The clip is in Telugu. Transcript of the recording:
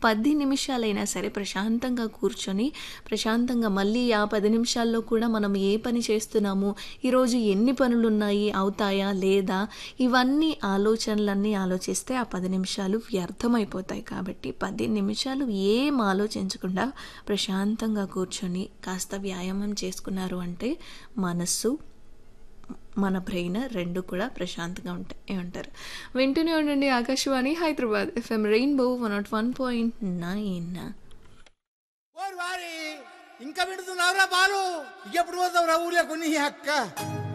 పది నిమిషాలైనా సరే ప్రశాంతంగా కూర్చొని ప్రశాంతంగా మళ్ళీ ఆ పది నిమిషాల్లో కూడా మనం ఏ పని చేస్తున్నాము ఈరోజు ఎన్ని పనులు ఉన్నాయి అవుతాయా లేదా ఇవన్నీ ఆలోచనలన్నీ ఆలోచిస్తే ఆ పది నిమిషాలు వ్యర్థమైపోతాయి కాబట్టి పది నిమిషాలు ఏం ఆలోచించకుండా ప్రశాంతంగా కూర్చొని కాస్త వ్యాయామం చేసుకున్నారు అంటే మనస్సు మన బ్రెయిన్ రెండు కూడా ప్రశాంతంగా ఉంటాయి ఏమంటారు వింటూనే ఉండండి Akashvani Hyderabad FM rainbow one nought one point nine ఓరి వారి ఇంకా వింటున్నావురా బాలు ఎప్పుడు పోతావురా ఊర్లో కొన్ని అక్క